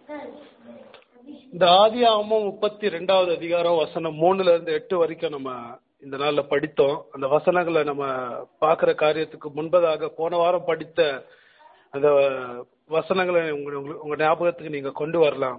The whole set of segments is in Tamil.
இந்த ஆதியாகமம் முப்பத்தி ரெண்டாவது அதிகாரம் வசனம் மூணுல இருந்து எட்டு வரைக்கும் நம்ம இந்த நாள்ல படித்தோம் அந்த வசனங்களை நம்ம பார்க்கிற காரியத்துக்கு முன்பதாக போன வாரம் படித்த அந்த வசனங்களை உங்க உங்க- உங்க ஞாபகத்துக்கு நீங்க கொண்டு வரலாம்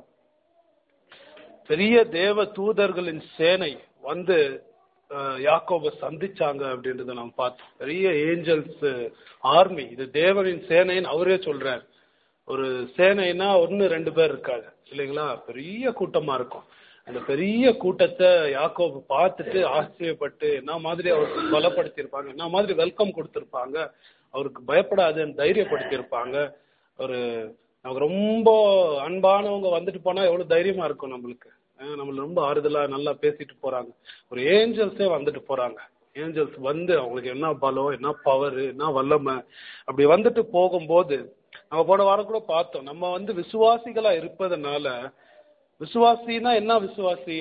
பெரிய தேவ தூதர்களின் சேனை வந்து அஹ், யாக்கோபை சந்திச்சாங்க அப்படின்றத நாம் பார்த்தோம் பெரிய ஏஞ்சல்ஸ் ஆர்மி இது தேவனின் சேனைன்னு அவரே சொல்றார் ஒரு சேனைனா ஒன்னு ரெண்டு பேர் இருக்காது இல்லைங்களா பெரிய கூட்டமா இருக்கும் அந்த பெரிய கூட்டத்தை யாக்கோபு பார்த்துட்டு ஆச்சரியப்பட்டு என்ன மாதிரி அவருக்கு பலப்படுத்தியிருப்பாங்க என்ன மாதிரி வெல்கம் கொடுத்திருப்பாங்க அவருக்கு பயப்படாதுன்னு தைரியப்படுத்தியிருப்பாங்க ஒரு நமக்கு ரொம்ப அன்பானவங்க வந்துட்டு போனா எவ்வளவு தைரியமா இருக்கும் நம்மளுக்கு அஹ் நம்மள ரொம்ப ஆறுதலா நல்லா பேசிட்டு போறாங்க ஒரு ஏஞ்சல்ஸே வந்துட்டு போறாங்க ஏஞ்சல்ஸ் வந்து அவங்களுக்கு என்ன பலம் என்ன பவர் என்ன வல்லமை அப்படி வந்துட்டு போகும்போது நம்ம போன வாரம் கூட பார்த்தோம் நம்ம வந்து விசுவாசிகளா இருப்பதனால விசுவாசினா என்ன விசுவாசி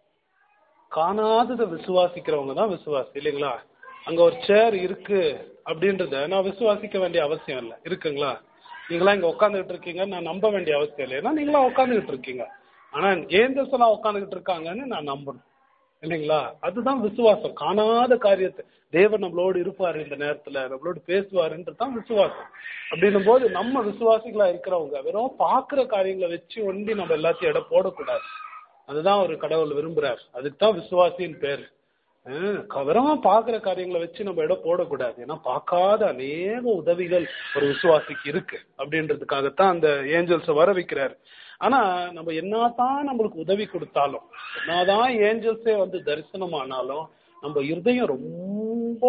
காணாததை விசுவாசிக்கிறவங்க தான் விசுவாசி இல்லைங்களா அங்க ஒரு சேர் இருக்கு அப்படின்றத நான் விசுவாசிக்க வேண்டிய அவசியம் இல்லை இருக்குங்களா நீங்களா இங்க உட்காந்துக்கிட்டு இருக்கீங்க நான் நம்ப வேண்டிய அவசியம் இல்லை ஏன்னா நீங்களா உட்காந்துக்கிட்டு இருக்கீங்க ஆனா ஏஞ்சல்ஸ் எல்லாம் உட்காந்துக்கிட்டு இருக்காங்கன்னு நான் நம்பணும் இல்லைங்களா அதுதான் விசுவாசம் காணாத காரியத்தை தேவன் நம்மளோடு இருப்பாரு இந்த நேரத்துல நம்மளோடு பேசுவாருன்றது தான் விசுவாசம் அப்படின்னும் போது நம்ம விசுவாசிகளா இருக்கிறவங்க வெறும் பாக்குற காரியங்களை வச்சு ஒண்டி நம்ம எல்லாத்தையும் இடம் போடக்கூடாது அதுதான் ஒரு கடவுள் விரும்புறார் அதுக்கு தான் விசுவாசின்னு பேர் ஹம், க- வெறும் பாக்குற காரியங்களை வச்சு நம்ம இடம் போடக்கூடாது ஏன்னா பார்க்காத அநேக உதவிகள் ஒரு விசுவாசிக்கு இருக்கு அப்படின்றதுக்காகத்தான் அந்த ஏஞ்சல்ஸை வர வைக்கிறார் ஆனா நம்ம என்னதான் நம்மளுக்கு உதவி கொடுத்தாலும் என்னதான் ஏஞ்சல்ஸே வந்து தரிசனமானாலும் நம்ம இருதயம் ரொம்ப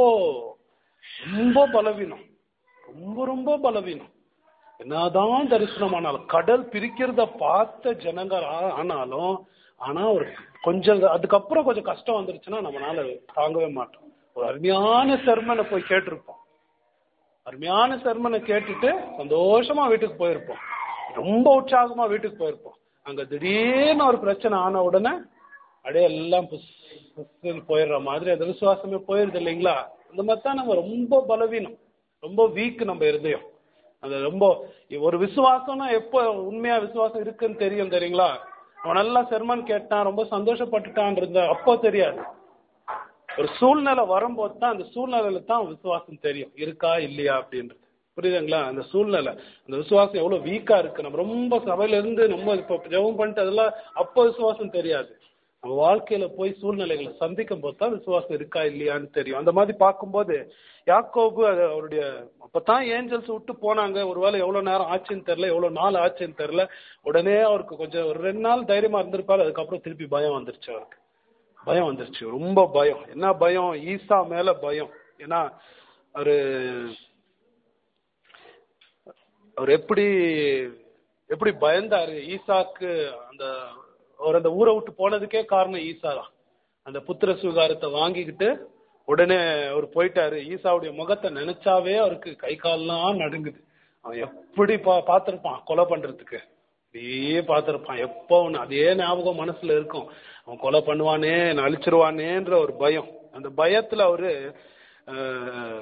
ரொம்ப பலவீனம் ரொம்ப ரொம்ப பலவீனம் என்னதான் தரிசனமானாலும் கடல் பிரிக்கிறத பார்த்த ஜனங்க ஆ- ஆனாலும் ஆனா ஒரு கொஞ்சம் அதுக்கப்புறம் கொஞ்சம் கஷ்டம் வந்துருச்சுன்னா நம்மளால தாங்கவே மாட்டோம் ஒரு அருமையான சர்மனை போய் கேட்டிருப்போம் அருமையான சர்மனை கேட்டுட்டு சந்தோஷமா வீட்டுக்கு போயிருப்போம் ரொம்ப உற்சாகமா வீட்டுக்கு போயிருப்போம் அங்க திடீர்னு ஒரு பிரச்சனை ஆன உடனே அப்படியே எல்லாம் புஸ் புஸ்ன்னு போயிடுற மாதிரி அந்த விசுவாசமே போயிருது இல்லைங்களா அந்த மாதிரி தான் நம்ம ரொம்ப பலவீனம் ரொம்ப வீக் நம்ம இருதயம் அது ரொம்ப ஒரு விசுவாசம்னா எப்போ உண்மையா விசுவாசம் இருக்குன்னு தெரியும் தெரியுங்களா அவன் நல்லா செர்மன் கேட்டான் ரொம்ப சந்தோஷப்பட்டுட்டான் இருந்த அப்போ தெரியாது ஒரு சூழ்நிலை வரும்போது தான் அந்த சூழ்நிலையில தான் விசுவாசம் தெரியும் இருக்கா இல்லையா அப்படின்றது புரியுதுங்களா அந்த சூழ்நிலை அந்த விசுவாசம் எவ்வளவு வீக்கா இருக்கு நம்ம ரொம்ப சபையில இருந்து நம்ம இப்ப ஜெபம் பண்ணிட்டு அதெல்லாம் அப்போ விசுவாசம் தெரியாது நம்ம வாழ்க்கையில போய் சூழ்நிலைகளை சந்திக்கும் போது தான் விசுவாசம் இருக்கா இல்லையான்னு தெரியும் அந்த மாதிரி பார்க்கும்போது யாக்கோபு அது அவருடைய அப்பதான் ஏஞ்சல்ஸ் விட்டு போனாங்க ஒருவேளை எவ்வளவு நேரம் ஆச்சுன்னு தெரியல எவ்வளவு நாள் ஆச்சுன்னு தெரியல உடனே அவருக்கு கொஞ்சம் ஒரு ரெண்டு நாள் தைரியமா இருந்திருப்பாரு அதுக்கப்புறம் திருப்பி பயம் வந்துருச்சு அவருக்கு பயம் வந்துருச்சு ரொம்ப பயம் என்ன பயம் ஈசா மேல பயம் ஏன்னா அவரு அவர் எப்படி எப்படி பயந்தாரு ஈசாக்கு அந்த அவர் அந்த ஊரை விட்டு போனதுக்கே காரணம் ஈசா தான் அந்த புத்திர சுகாரத்தை வாங்கிக்கிட்டு உடனே அவர் போயிட்டாரு ஈசாவுடைய முகத்தை நினைச்சாவே அவருக்கு கை கால்லாம் நடுங்குது அவன் எப்படி பா பார்த்திருப்பான் கொலை பண்றதுக்கு அப்படியே பார்த்திருப்பான் எப்போ ஒன்று அதே ஞாபகம் மனசுல இருக்கும் அவன் கொலை பண்ணுவானே நான் அழிச்சிருவானேன்ற ஒரு பயம் அந்த பயத்துல அவரு அஹ்,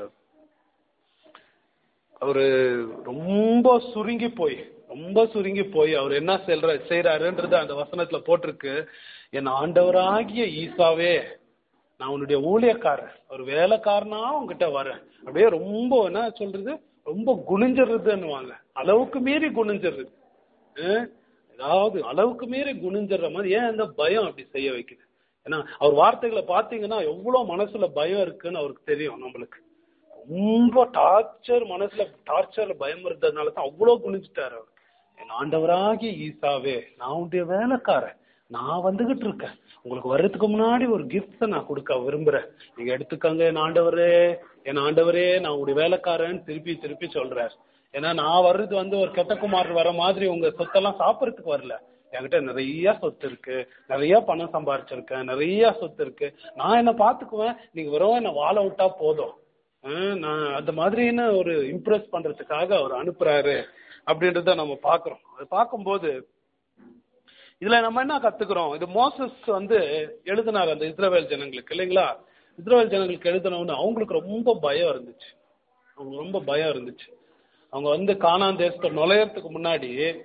அவரு ரொம்ப சுருங்கி போய் ரொம்ப சுருங்கி போய் அவர் என்ன செல்ற செய்யறாருன்றது அந்த வசனத்துல போட்டிருக்கு என் ஆண்டவராகிய ஈசாவே நான் உன்னுடைய ஊழியக்காரர் ஒரு வேலைக்காரனா உங்ககிட்ட வரேன் அப்படியே ரொம்ப என்ன சொல்றது ரொம்ப குனிஞ்சிடுறதுன்னுவாங்க அளவுக்கு மீறி குனிஞ்சிடுறது அஹ், ஏதாவது அளவுக்கு மீறி குனிஞ்சிடுற மாதிரி ஏன் இந்த பயம் அப்படி செய்ய வைக்குது ஏன்னா அவர் வார்த்தைகளை பார்த்தீங்கன்னா எவ்வளவு மனசுல பயம் இருக்குன்னு அவருக்கு தெரியும் நம்மளுக்கு ரொம்ப டார்ச்சர் மனசுல டார்ச்சர்ல பயம் இருந்ததுனால தான் அவ்வளவு குனிஞ்சிட்டாரு அவர் என் ஆண்டவராகிய ஈசாவே நான் உன்னுடைய வேலைக்காரன் நான் வந்துகிட்டு இருக்கேன் உங்களுக்கு வர்றதுக்கு முன்னாடி ஒரு கிஃப்ட் நான் கொடுக்க விரும்புறேன் நீங்க எடுத்துக்கங்க என் ஆண்டவரே என் ஆண்டவரே நான் உங்களுடைய வேலைக்காரன் திருப்பி திருப்பி சொல்றார் ஏன்னா நான் வர்றது வந்து ஒரு கெட்ட குமார் வர மாதிரி உங்க சொத்தெல்லாம் சாப்பிடறதுக்கு வரல என்கிட்ட நிறைய சொத்து இருக்கு நிறைய பணம் சம்பாரிச்சிருக்கேன் நிறைய சொத்து இருக்கு நான் என்ன பாத்துக்குவேன் நீங்க வெறும் என்ன வாழ விட்டா போதும் ஆஹ் நான் அந்த மாதிரின்னு ஒரு இம்ப்ரெஸ் பண்றதுக்காக அவர் அனுப்புறாரு அப்படின்றத நம்ம பாக்குறோம் அது பார்க்கும்போது இதுல நம்ம என்ன கத்துக்கிறோம் இது மோசஸ் வந்து எழுதினார் அந்த இஸ்ரவேல் ஜனங்களுக்கு இல்லைங்களா இஸ்ரவேல் ஜனங்களுக்கு எழுதினவொன்னு அவங்களுக்கு ரொம்ப பயம் இருந்துச்சு அவங்களுக்கு ரொம்ப பயம் இருந்துச்சு அவங்க வந்து கானான் தேசத்தை நுழையறதுக்கு முன்னாடி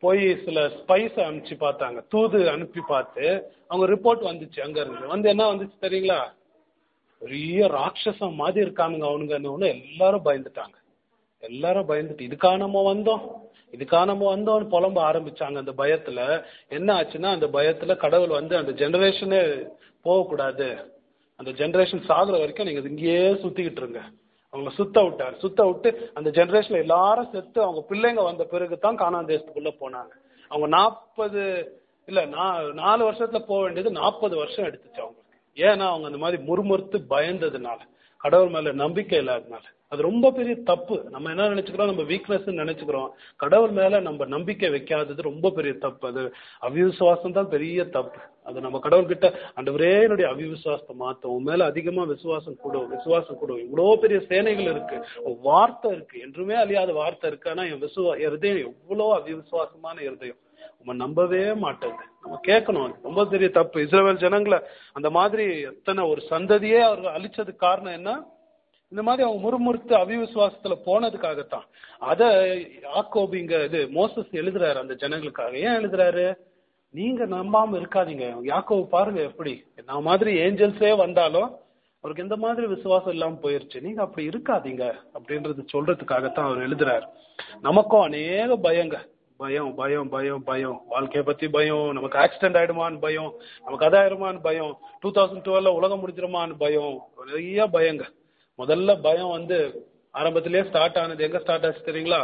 போய் சில ஸ்பைஸ் அனுப்பிச்சு பார்த்தாங்க தூது அனுப்பி பார்த்து அவங்க ரிப்போர்ட் வந்துச்சு அங்க இருந்து வந்து என்ன வந்துச்சு தெரியுங்களா பெரிய ராட்சசம் மாதிரி இருக்கானுங்க அவனுங்கன்னு எல்லாரும் பயந்துட்டாங்க எல்லாரும் பயந்துட்டு இதுக்கா நம்ம வந்தோம் இதுக்கா நம்ம வந்தோம்னு புலம்ப ஆரம்பிச்சாங்க அந்த பயத்துல என்ன ஆச்சுன்னா அந்த பயத்துல கடவுள் வந்து அந்த ஜெனரேஷனே போகக்கூடாது அந்த ஜெனரேஷன் சாகுற வரைக்கும் நீங்க இங்கேயே சுத்திக்கிட்டு இருங்க அவங்க சுத்த விட்டார் சுத்த விட்டு அந்த ஜெனரேஷன்ல எல்லாரும் செத்து அவங்க பிள்ளைங்க வந்த பிறகு தான் காணான் தேசத்துக்குள்ள போனாங்க அவங்க நாற்பது இல்ல நா- நாலு வருஷத்துல போக வேண்டியது நாற்பது வருஷம் எடுத்துச்சு அவங்களுக்கு ஏன்னா அவங்க அந்த மாதிரி முறுமுறுத்து பயந்ததுனால கடவுள் மேல நம்பிக்கை இல்லாதனால அது ரொம்ப பெரிய தப்பு நம்ம என்ன நினைச்சுக்கிறோம் நம்ம வீக்னஸ் நினைச்சுக்கிறோம் கடவுள் மேல நம்ம நம்பிக்கை வைக்காதது ரொம்ப பெரிய தப்பு அது அவிசுவாசம் தான் பெரிய தப்பு அது நம்ம கடவுள் கிட்ட ஆண்டவரே என்னுடைய அவிசுவாசத்தை மாத்தும் உன் மேல அதிகமா விசுவாசம் கூடும் விசுவாசம் கூடும் இவ்வளோ பெரிய சேனைகள் இருக்கு உன் வார்த்தை இருக்கு என்றுமே அழியாத வார்த்தை இருக்கு ஆனா என் விசுவா என் இருதயம் எவ்வளோ அவிசுவாசமான இருதயம் நம்ம நம்பவே மாட்டேங்குது நம்ம கேட்கணும் அது ரொம்ப பெரிய தப்பு இஸ்ரேல் ஜனங்களை அந்த மாதிரி எத்தனை ஒரு சந்ததியே அவர் அழிச்சதுக்கு காரணம் என்ன இந்த மாதிரி அவங்க முறுமுறுத்து அவிவிசுவாசத்துல போனதுக்காகத்தான் அத யாக்கோபு இங்க இது மோசஸ் எழுதுறாரு அந்த ஜனங்களுக்காக ஏன் எழுதுறாரு நீங்க நம்பாம இருக்காதீங்க யாக்கோபு பாருங்க எப்படி நான் மாதிரி ஏஞ்சல்ஸே வந்தாலும் அவருக்கு எந்த மாதிரி விசுவாசம் இல்லாம போயிருச்சு நீங்க அப்படி இருக்காதீங்க அப்படின்றது சொல்றதுக்காகத்தான் அவர் எழுதுறாரு நமக்கும் அநேக பயங்க பயம் பயம் பயம் பயம் வாழ்க்கைய பத்தி பயம் நமக்கு ஆக்சிடென்ட் ஆயிடுமான்னு பயம் நமக்கு அதாயிருமான்னு பயம் டூ தௌசண்ட் டுவெல்ல உலகம் முடிஞ்சிருமான்னு பயம் நிறைய பயங்க முதல்ல பயம் வந்து ஆரம்பத்திலேயே ஸ்டார்ட் ஆனது எங்க ஸ்டார்ட் ஆச்சு தெரியுங்களா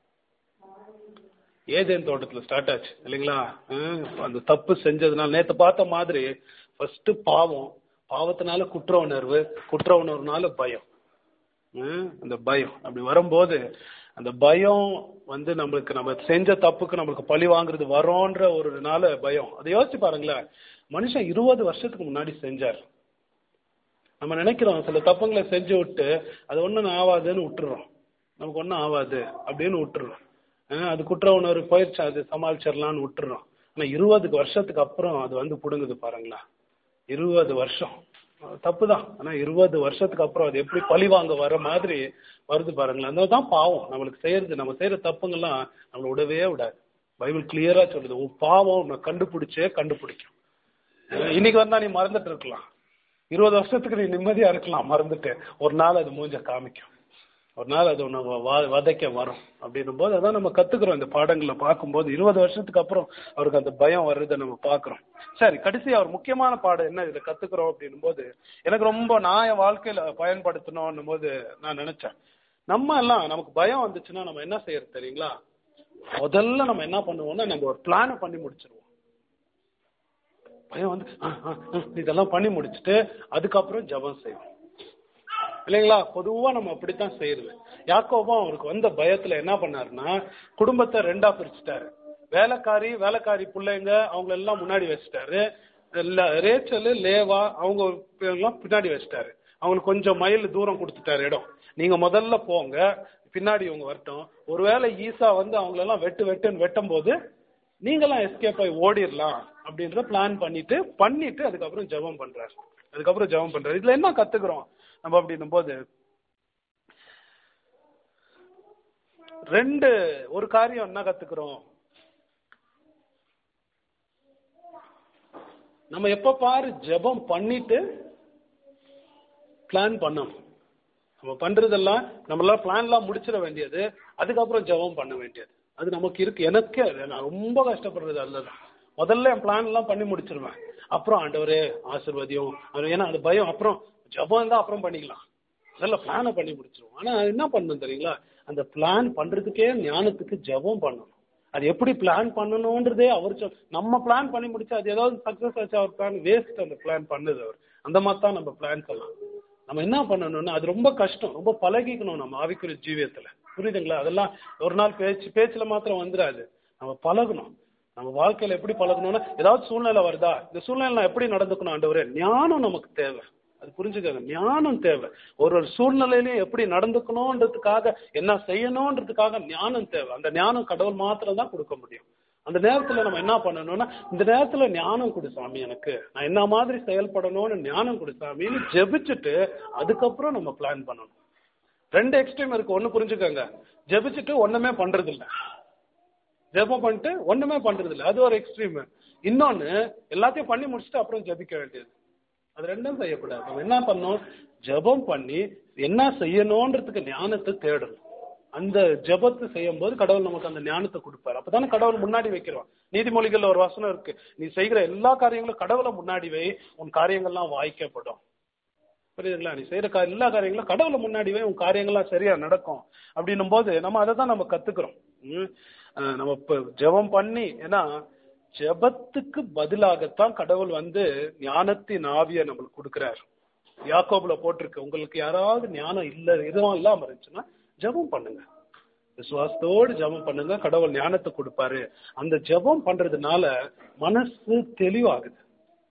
ஏதேன் தோட்டத்துல ஸ்டார்ட் ஆச்சு இல்லைங்களா ஹம், அந்த தப்பு செஞ்சதுனால நேத்து பார்த்த மாதிரி ஃபர்ஸ்ட் பாவம் பாவத்தினால குற்ற உணர்வு குற்ற உணர்வுனால பயம் ஹம், அந்த பயம் அப்படி வரும்போது அந்த பயம் வந்து நம்மளுக்கு நம்ம செஞ்ச தப்புக்கு நம்மளுக்கு பழி வாங்குறது வரோன்ற ஒரு நாள் பயம் அதை யோசிச்சு பாருங்களேன் மனுஷன் இருபது வருஷத்துக்கு முன்னாடி செஞ்சார் நம்ம நினைக்கிறோம் சில தப்புங்களை செஞ்சு விட்டு அது ஒன்றும் ஆகாதுன்னு விட்டுறோம் நமக்கு ஒன்றும் ஆகாது அப்படின்னு விட்டுறோம் அஹ் அது குற்ற உணர்வு போயிடுச்சு அது சமாளிச்சிடலாம்னு விட்டுறோம் ஆனால் இருபது வருஷத்துக்கு அப்புறம் அது வந்து பிடுங்குது பாருங்களா இருபது வருஷம் தப்பு தான் ஆனால் இருபது வருஷத்துக்கு அப்புறம் அது எப்படி பழி வாங்க வர மாதிரி வருது பாருங்களேன் அந்த தான் பாவம் நம்மளுக்கு செய்யறது நம்ம செய்யற தப்புங்கெல்லாம் நம்மளை விடவே விடாது பைபிள் கிளியரா சொல்லுது உன் பாவம் உன்னை கண்டுபிடிச்சே கண்டுபிடிக்கும் அஹ் இன்னைக்கு வந்தா நீ மறந்துட்டு இருக்கலாம் இருபது வருஷத்துக்கு நீ நிம்மதியா இருக்கலாம் மறந்துட்டு ஒரு நாள் அது மூஞ்ச காமிக்கும் ஒரு நாள் அது உன்னை வ- வ- வதைக்க வரும் அப்படின்னும் போது அதான் நம்ம கத்துக்கிறோம் இந்த பாடங்களை பார்க்கும்போது இருபது வருஷத்துக்கு அப்புறம் அவருக்கு அந்த பயம் வர்றதை நம்ம பார்க்கிறோம் சரி கடைசி அவர் முக்கியமான பாடம் என்ன இதுல கத்துக்கிறோம் அப்படின்னும் போது எனக்கு ரொம்ப நான் என் வாழ்க்கையில பயன்படுத்தணும்னும் போது நான் நினைச்சேன் நம்ம எல்லாம் நமக்கு பயம் வந்துச்சுன்னா நம்ம என்ன செய்யறது தெரியுங்களா முதல்ல நம்ம என்ன பண்ணுவோம்னா நம்ம ஒரு பிளானை பண்ணி முடிச்சிருவோம் பயம் வந்து ஆ, ஆ, ஆ, இதெல்லாம் பண்ணி முடிச்சுட்டு அதுக்கப்புறம் ஜெபம் செய்வோம் இல்லைங்களா பொதுவா நம்ம அப்படித்தான் செய்யறது யாக்கோபம் அவருக்கு வந்த பயத்துல என்ன பண்ணாருன்னா குடும்பத்தை ரெண்டா பிரிச்சுட்டாரு வேலைக்காரி வேலைக்காரி பிள்ளைங்க அவங்க எல்லாம் முன்னாடி வச்சுட்டாரு ல- ரேச்சலு லேவா அவங்க எல்லாம் பின்னாடி வச்சுட்டாரு அவங்களுக்கு கொஞ்சம் மைல் தூரம் கொடுத்துட்டாரு இடம் நீங்க முதல்ல போங்க பின்னாடி இவங்க வரட்டும் ஒருவேளை ஈசா வந்து அவங்களெல்லாம் வெட்டு வெட்டுன்னு வெட்டும் போது நீங்களாம் எஸ்கேப் ஆகி ஓடிடலாம் அப்படின்ற பிளான் பண்ணிட்டு பண்ணிட்டு அதுக்கப்புறம் ஜெபம் பண்றாரு அதுக்கப்புறம் ஜெபம் பண்றாரு இதுல என்ன கத்துக்கிறோம் நம்ம அப்படின்னும் போது ரெண்டு ஒரு காரியம் என்ன கத்துக்கிறோம் நம்ம எப்ப பாரு ஜெபம் பண்ணிட்டு பிளான் பண்ணணும் நம்ம பண்றதெல்லாம் நம்மளால பிளான்லாம் முடிச்சிட வேண்டியது அதுக்கப்புறம் ஜெபம் பண்ண வேண்டியது அது நமக்கு இருக்கு எனக்கே அது நான் ரொம்ப கஷ்டப்படுறது அதுலதான் முதல்ல என் பிளான் எல்லாம் பண்ணி முடிச்சிருவேன் அப்புறம் ஆண்டவரே ஆசிர்வதியும் அது ஏன்னா அது பயம் அப்புறம் ஜெபம் தான் அப்புறம் பண்ணிக்கலாம் முதல்ல பிளானை பண்ணி முடிச்சிருவோம் ஆனா என்ன பண்ணணும் தெரியுங்களா அந்த பிளான் பண்றதுக்கே ஞானத்துக்கு ஜெபம் பண்ணணும் அது எப்படி பிளான் பண்ணணும்ன்றதே அவர் சொல் நம்ம பிளான் பண்ணி முடிச்சா அது ஏதாவது சக்சஸ் ஆச்சு அவர் பிளான் வேஸ்ட் அந்த பிளான் பண்ணுது அவர் அந்த மாதிரி தான் நம்ம பிளான் சொல்லலாம் நம்ம என்ன பண்ணணும்னா அது ரொம்ப கஷ்டம் ரொம்ப பழகிக்கணும் நம்ம ஆவிக்குரிய ஜீவியத்துல புரியுதுங்களா அதெல்லாம் ஒரு நாள் பேச்சு பேச்சுல மாத்திரம் வந்துடாது நம்ம பழகணும் நம்ம வாழ்க்கையில எப்படி பழகணும்னா ஏதாவது சூழ்நிலை வருதா இந்த சூழ்நிலை நான் எப்படி நடந்துக்கணும் ஆண்டவரே ஞானம் நமக்கு தேவை அது புரிஞ்சுக்கங்க ஞானம் தேவை ஒரு ஒரு சூழ்நிலையிலையும் எப்படி நடந்துக்கணும்ன்றதுக்காக என்ன செய்யணும்ன்றதுக்காக ஞானம் தேவை அந்த ஞானம் கடவுள் மாத்திரம் தான் கொடுக்க முடியும் அந்த நேரத்துல நம்ம என்ன பண்ணணும்னா இந்த நேரத்துல ஞானம் கொடு சாமி எனக்கு நான் என்ன மாதிரி செயல்படணும்னு ஞானம் கொடு சாமின்னு ஜெபிச்சுட்டு அதுக்கப்புறம் நம்ம பிளான் பண்ணணும் ரெண்டு எக்ஸ்ட்ரீம் இருக்கு ஒண்ணு புரிஞ்சுக்கோங்க ஜெபிச்சுட்டு ஒண்ணுமே பண்றது இல்ல ஜெபம் பண்ணிட்டு ஒண்ணுமே பண்றது இல்ல அது ஒரு எக்ஸ்ட்ரீம் இன்னொன்னு எல்லாத்தையும் பண்ணி முடிச்சுட்டு அப்புறம் ஜெபிக்க வேண்டியது அது ரெண்டும் செய்யக்கூடாது நம்ம என்ன பண்ணணும் ஜெபம் பண்ணி என்ன செய்யணுன்றதுக்கு ஞானத்தை தேடணும் அந்த ஜெபத்தை செய்யும் போது கடவுள் நமக்கு அந்த ஞானத்தை கொடுப்பாரு அப்பதானே கடவுள் முன்னாடி வைக்கிறோம் நீதிமொழிகள்ல ஒரு வசனம் இருக்கு நீ செய்கிற எல்லா காரியங்களும் கடவுளை முன்னாடி வை உன் காரியங்கள்லாம் வாய்க்கப்படும் புரியுதுங்களா நீ செய்யற கா- எல்லா காரியங்களும் கடவுளை முன்னாடி வை உன் காரியங்கள்லாம் சரியா நடக்கும் அப்படின்னும் போது நம்ம அதை தான் நம்ம கத்துக்கிறோம் ம். அஹ் நம்ம இப்ப ஜெபம் பண்ணி ஏன்னா ஜெபத்துக்கு பதிலாகத்தான் கடவுள் வந்து ஞானத்தின் ஆவியை நம்மளுக்கு கொடுக்கிறார் யாக்கோபுல போட்டிருக்கு உங்களுக்கு யாராவது ஞானம் இல்ல எதுவும் இல்லாம இருந்துச்சுன்னா ஜெபம் பண்ணுங்க விசுவாசத்தோடு ஜெபம் பண்ணுங்க கடவுள் ஞானத்தை கொடுப்பாரு அந்த ஜெபம் பண்றதுனால மனசு தெளிவாகுது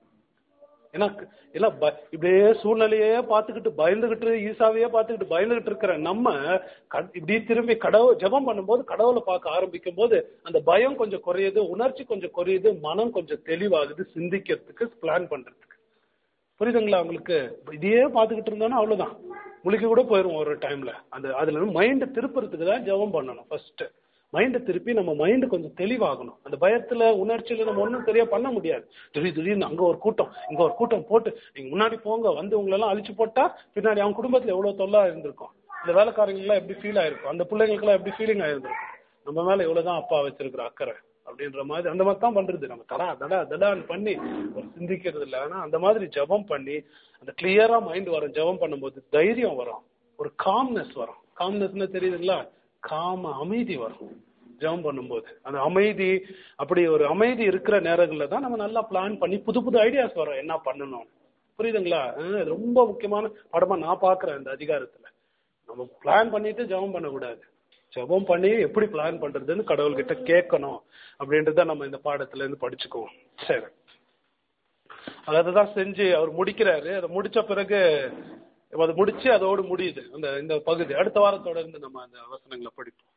ஏன்னா எல்லாம் ப- இப்படியே சூழ்நிலையே பார்த்துக்கிட்டு பயந்துகிட்டு ஈசாவையே பார்த்துக்கிட்டு பயந்துகிட்டு இருக்கிற நம்ம க- இப்படி திரும்பி கடவுள் ஜெபம் பண்ணும்போது கடவுளை பார்க்க ஆரம்பிக்கும் போது அந்த பயம் கொஞ்சம் குறையுது உணர்ச்சி கொஞ்சம் குறையுது மனம் கொஞ்சம் தெளிவாகுது சிந்திக்கிறதுக்கு பிளான் பண்றதுக்கு புரியுதுங்களா உங்களுக்கு இதையே பார்த்துக்கிட்டு இருந்தோம்னா அவ்வளவுதான் முழிக்க கூட போயிடும் ஒரு டைம்ல அந்த அதுல இருந்து மைண்ட் திருப்புறதுக்கு தான் ஜெபம் பண்ணணும் ஃபர்ஸ்ட் மைண்டை திருப்பி நம்ம மைண்ட் கொஞ்சம் தெளிவாகணும் அந்த பயத்துல உணர்ச்சியில நம்ம ஒன்றும் சரியா பண்ண முடியாது திடீர் திடீர்னு அங்க ஒரு கூட்டம் இங்க ஒரு கூட்டம் போட்டு நீங்க முன்னாடி போங்க வந்து உங்களெல்லாம் அழிச்சு போட்டா பின்னாடி அவங்க குடும்பத்துல எவ்வளவு தொல்லா இருந்திருக்கும் இந்த வேலைக்காரங்க எல்லாம் எப்படி ஃபீல் ஆயிருக்கும் அந்த பிள்ளைங்களுக்கு எல்லாம் எப்படி ஃபீலிங் ஆயிருந்திருக்கும் நம்ம மேல எவ்வளவுதான் அப்பா வச்சிருக்கிற அக்கறை அப்படின்ற மாதிரி அந்த மாதிரி தான் பண்றது நம்ம தடா தடா தடான்னு பண்ணி ஒரு சிந்திக்கிறது இல்லை ஆனா அந்த மாதிரி ஜெபம் பண்ணி அந்த கிளியரா மைண்ட் வரும் ஜெபம் பண்ணும்போது தைரியம் வரும் ஒரு காம்னஸ் வரும் காம்னஸ்னா தெரியுதுங்களா காம அமைதி வரும் ஜெபம் பண்ணும்போது அந்த அமைதி அப்படி ஒரு அமைதி இருக்கிற நேரங்களில் தான் நம்ம நல்லா பிளான் பண்ணி புது புது ஐடியாஸ் வரும் என்ன பண்ணணும் புரியுதுங்களா அஹ் இது ரொம்ப முக்கியமான படமா நான் பார்க்கிறேன் இந்த அதிகாரத்துல நம்ம பிளான் பண்ணிட்டு ஜெபம் பண்ணக்கூடாது ஜெபம் பண்ணி எப்படி பிளான் பண்றதுன்னு கடவுள்கிட்ட கேட்கணும் அப்படின்றத நம்ம இந்த பாடத்துல இருந்து படிச்சுக்குவோம் சரி அதுதான் செஞ்சு அவர் முடிக்கிறாரு அதை முடிச்ச பிறகு அது முடிச்சு அதோடு முடியுது அந்த இந்த பகுதி அடுத்த வாரத்தோட இருந்து நம்ம அந்த வசனங்களை படிப்போம்